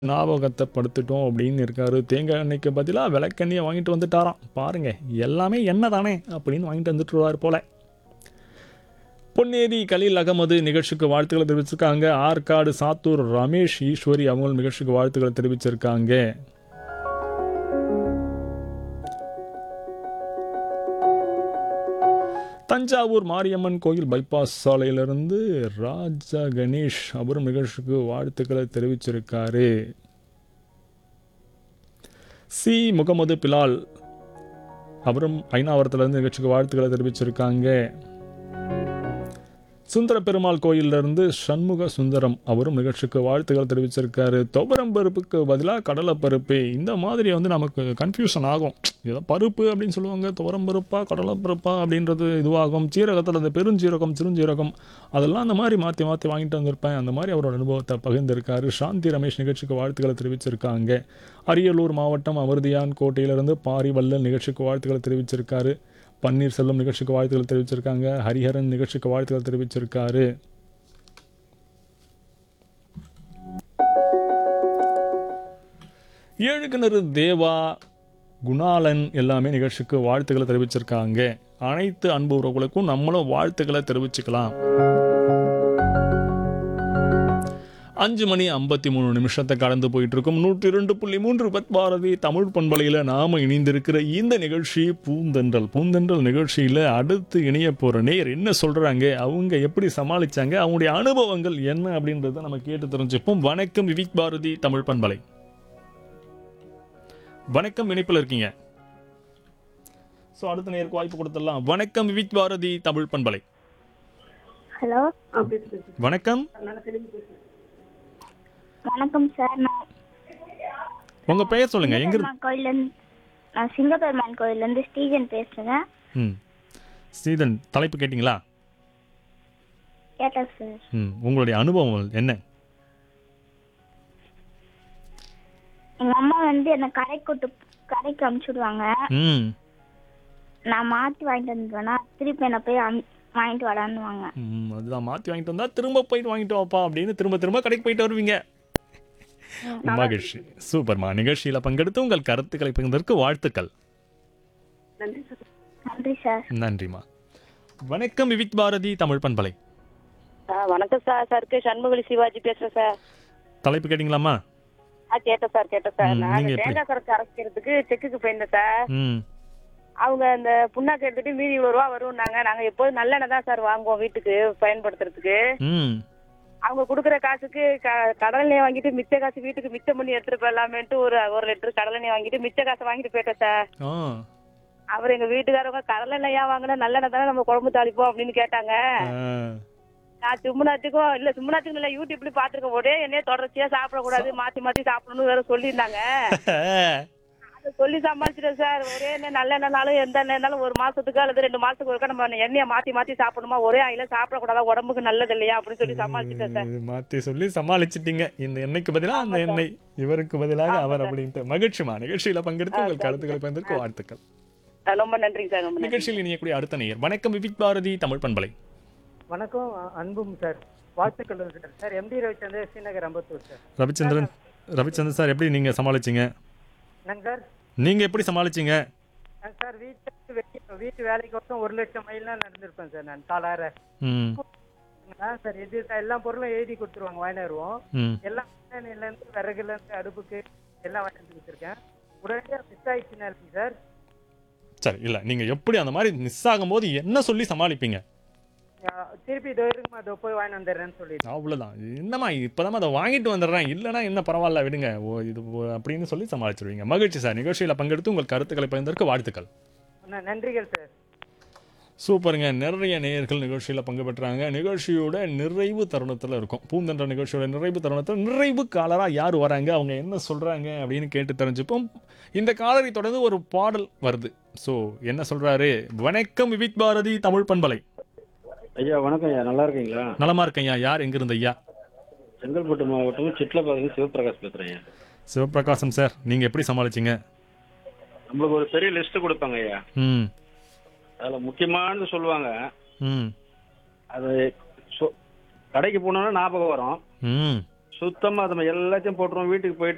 ஞாபகத்தை படுத்துட்டோம் அப்படின்னு இருக்காரு தேங்காய் எண்ணெய்க்கு பதிலாக விளக்கெண்ணெயை வாங்கிட்டு வந்துட்டாராம் பாருங்க எல்லாமே எண்ணெய் தானே அப்படின்னு வாங்கிட்டு வந்துட்டுருவார் போல பொன்னேரி கலீல் அகமது நிகழ்ச்சிக்கு வாழ்த்துக்களை தெரிவிச்சிருக்காங்க ஆற்காடு சாத்தூர் ரமேஷ் ஈஸ்வரி அவங்களும் நிகழ்ச்சிக்கு வாழ்த்துக்களை தெரிவிச்சிருக்காங்க தஞ்சாவூர் மாரியம்மன் கோயில் பைபாஸ் சாலையிலிருந்து ராஜா கணேஷ் அவரும் நிகழ்ச்சிக்கு வாழ்த்துக்களை தெரிவிச்சிருக்காரு சி முகமது பிலால் அவரும் ஐநாவரத்துலேருந்து நிகழ்ச்சிக்கு வாழ்த்துக்களை தெரிவிச்சிருக்காங்க சுந்தர பெருமாள் கோயிலிருந்து சண்முக சுந்தரம் அவரும் நிகழ்ச்சிக்கு வாழ்த்துக்கள் தெரிவிச்சிருக்காரு துவரம் பருப்புக்கு பதிலாக கடலைப்பருப்பு இந்த மாதிரி வந்து நமக்கு கன்ஃபியூஷன் ஆகும் ஏதோ பருப்பு அப்படின்னு சொல்லுவாங்க துவரம் பருப்பா கடலைப்பருப்பா அப்படின்றது இதுவாகும் சீரகத்தில் அந்த பெருஞ்சீரகம் சிறுஞ்சீரகம் அதெல்லாம் அந்த மாதிரி மாற்றி மாற்றி வாங்கிட்டு வந்திருப்பேன் அந்த மாதிரி அவரோட அனுபவத்தை பகிர்ந்திருக்காரு சாந்தி ரமேஷ் நிகழ்ச்சிக்கு வாழ்த்துக்களை தெரிவிச்சிருக்காங்க அரியலூர் மாவட்டம் அமிர்தியான் கோட்டையிலிருந்து பாரிவல்லல் நிகழ்ச்சிக்கு வாழ்த்துக்களை தெரிவிச்சிருக்காரு பன்னீர்செல்வம் நிகழ்ச்சிக்கு வாழ்த்துக்கள் தெரிவிச்சிருக்காங்க ஹரிஹரன் நிகழ்ச்சிக்கு வாழ்த்துக்கள் தெரிவிச்சிருக்காரு ஏழு கிணறு தேவா குணாலன் எல்லாமே நிகழ்ச்சிக்கு வாழ்த்துக்களை தெரிவிச்சிருக்காங்க அனைத்து அன்பு உறவுகளுக்கும் நம்மளும் வாழ்த்துக்களை தெரிவிச்சுக்கலாம் அஞ்சு மணி ஐம்பத்தி மூணு நிமிஷத்தை கடந்து போயிட்டு இருக்கும் நூற்றி இரண்டு புள்ளி மூன்று பத் பாரதி தமிழ் பண்பலையில் நாம இணைந்திருக்கிற இந்த நிகழ்ச்சி பூந்தென்றல் பூந்தென்றல் நிகழ்ச்சியில் அடுத்து இணைய போகிற நேர் என்ன சொல்கிறாங்க அவங்க எப்படி சமாளிச்சாங்க அவங்களுடைய அனுபவங்கள் என்ன அப்படின்றத நம்ம கேட்டு தெரிஞ்சுப்போம் வணக்கம் விவிக் பாரதி தமிழ் பண்பலை வணக்கம் இணைப்பில் இருக்கீங்க ஸோ அடுத்த நேருக்கு வாய்ப்பு கொடுத்துடலாம் வணக்கம் விவிக் பாரதி தமிழ் பண்பலை ஹலோ வணக்கம் வணக்கம் சார் நான் உங்க பெயர் சொல்லுங்க எங்க இருந்து சிங்கப்பெருமாள் கோயிலேருந்து நான் சிங்கப்பெருமாள் கோயிலேருந்து ஸ்ரீஜன் பேசுகிறேன் ம் ஸ்ரீதன் தலைப்பு கேட்டிங்களா கேட்டேன் சார் ம் உங்களுடைய அனுபவம் என்ன எங்கள் அம்மா வந்து என்னை கடைக்கு கூட்டு கடைக்கு அனுப்பிச்சுடுவாங்க ம் நான் மாற்றி வாங்கிட்டு வந்துடுவேன்னா திருப்பி என்னை போய் அம்- வாங்கிட்டு வரான்னுவாங்க ம், அதுதான் மாற்றி வாங்கிட்டு வந்தா திரும்ப போயிட்டு வாங்கிட்டு வாப்பா அப்படின்னு திரும்ப திரும்ப கடைக்கு போயிட்டு வருவீங்க மகிழ்ச்சி சூப்பர்மா நிகழ்ச்சியில் பங்கெடுத்து உங்கள் கருத்துக்களை பகிர்ந்ததற்கு வாழ்த்துக்கள் நன்றி சார் நன்றிம்மா வணக்கம் விவிக் பாரதி தமிழ் பண்பலை ஆ, வணக்கம் சார் சருக்கு சண்முகலி சிவாஜி பேசுறேன் சார் தலைப்பு கேட்டிங்களாம்மா ஆ கேட்டேன் சார் கேட்டேன் சார் ம், நான் நீங்க எப்படி? தேங்காய் கரைச்சி அரைக்கிறதுக்கு செக்குக்கு போயிருந்தேன் சார் ம் அவங்க அந்த புண்ணாக்கு எடுத்துட்டு மீதி இவ்வளவு ரூபா வரும்னாங்க நாங்க எப்போதும் நல்லெண்ணெய் தான் சார் வாங்குவோம் வீட்டுக்கு பயன்படுத்துறதுக்கு ம் அவங்க கொடுக்குற காசுக்கு க- கடலெண்ணெய் வாங்கிட்டு மிச்ச காசு வீட்டுக்கு மிச்சம் பண்ணி எடுத்துட்டு போயிடலாமேன்ட்டு ஒரு ஒரு லிட்டர் கடலெண்ணெய் வாங்கிட்டு மிச்ச காசை வாங்கிட்டு போயிட்டேன் சார் ஆ அவர் எங்க வீட்டுக்காரவங்க கடலெண்ணெய்யா வாங்கினா நல்லெண்ணெய் தானே நம்ம குழம்பு தாளிப்போம் அப்படின்னு கேட்டாங்க ஆ. நான் சும்மனாத்துக்கும் இல்ல சும்மனாத்துக்கும் இல்ல யூடியூப்ல பாத்துருக்கேன் ஒரே எண்ணெய் தொடர்ச்சியா சாப்பிடக்கூடாது மாத்தி மாத்தி சாப்பிடணும்னு வேற சொல்லியிருந்தாங்க அதை சொல்லி சமாளிச்சிட்டேன் சார் ஒரே எண்ணெய் நல்ல எண்ணெய்னாலும் எந்த எண்ணெய்னாலும் ஒரு மாசத்துக்கு அல்லது ரெண்டு மாசத்துக்கு ஒருக்கா நம்ம எண்ணெயை மாத்தி மாத்தி சாப்பிடணுமா ஒரே ஆயில சாப்பிடக்கூடாதா உடம்புக்கு நல்லது இல்லையா அப்படின்னு சொல்லி சமாளிச்சிட்டேன் சார் இது மாத்தி சொல்லி சமாளிச்சிட்டீங்க இந்த எண்ணெய்க்கு பதிலாக அந்த எண்ணெய் இவருக்கு பதிலாக அவர் அப்படின்ட்டு மகிழ்ச்சிமா நிகழ்ச்சியில பங்கெடுத்து உங்கள் கருத்துக்களை பகிர்ந்ததற்கு வாழ்த்துக்கள் அஹ் ரொம்ப நன்றிங்க சார் ரொம்ப நன்றி நிகழ்ச்சியில் இணையக்கூடிய அடுத்த நேயர் வணக்கம் விவிக் பாரதி தமிழ் பண்பலை வணக்கம் அ- அன்பும் சார் வாழ்த்துக்கள் sir sir M D Ravichandran Srinagar Ambattur sir Ravichandran Ravichandran sir எப்படி நீங்க சமாளிச்சீங்க நாங்கள் சார் நீங்க எப்படி சமாளிச்சீங்க நான் சார் வீட்டுக்கு வெளியே வீட்டு வேலைக்கு மட்டும் ஒரு லட்சம் மைல்லாம் நடந்திருப்பேன் சார் நான் காலார ம் ஆ சார் இது சார் எல்லா பொருளும் எழுதி கொடுத்துருவாங்க வாங்கிட்டு வருவோம் ம் எல்லாம் மண்ணெண்ணெயிலேருந்து விறகுலேருந்து அடுப்புக்கு எல்லாம் வாங்கிட்டு வந்து கொடுத்துருக்கேன் உடனடியாக மிஸ் ஆயிடுச்சுன்னா இல்லைங்க சார் சரி இல்ல நீங்க எப்படி அந்த மாதிரி மிஸ் ஆகும்போது என்ன சொல்லி சமாளிப்பீங்க ஆ, திருப்பி இதோ இருக்குமா இதோ போய் வாங்கிட்டு வந்துடுறேன்னு சொல்லிட்டு அவ்வளவுதான் என்னம்மா இப்போதான் அதை வாங்கிட்டு வந்துடுறேன் இல்லைன்னா என்ன பரவாயில்ல விடுங்க ஓ இது ஓ, அப்படின்னு சொல்லி சமாளிச்சிருவீங்க மகிழ்ச்சி சார் நிகழ்ச்சியில் பங்கெடுத்து உங்கள் கருத்துக்களை பகிர்ந்ததற்கு வாழ்த்துக்கள் ந- நன்றிகள் சார் சூப்பருங்க நிறைய நேயர்கள் நிகழ்ச்சியில் பங்கு பெற்றாங்க நிகழ்ச்சியோட நிறைவு தருணத்தில் இருக்கும் பூந்தென்ற நிகழ்ச்சியோட நிறைவு தருணத்தில் நிறைவு காலராக யார் வராங்க அவங்க என்ன சொல்கிறாங்க அப்படின்னு கேட்டு தெரிஞ்சுப்போம் இந்த காலரை தொடர்ந்து ஒரு பாடல் வருது ஸோ என்ன சொல்கிறாரு வணக்கம் விவிக் பாரதி தமிழ் பண்பலை ஐயா வணக்கம் ஐயா நல்லா இருக்கீங்களா நலமா இருக்கேன் யார் எங்கிருந்து ஐயா செங்கல்பட்டு மாவட்டம் சிட்லபாக்கம் சிவபிரகாஷ் பேசுறேன் ஐயா சிவபிரகாசம் சார் நீங்கள் எப்படி சமாளிச்சீங்க நம்மளுக்கு ஒரு பெரிய லிஸ்ட் கொடுப்பாங்க ஐயா ம் அதுல முக்கியமானது சொல்லுவாங்க ம் அது சொ- கடைக்கு போனோம்னா ஞாபகம் வரும் ம் சுத்தமா அதை எல்லாத்தையும் போட்டுருவோம் வீட்டுக்கு போயிட்டு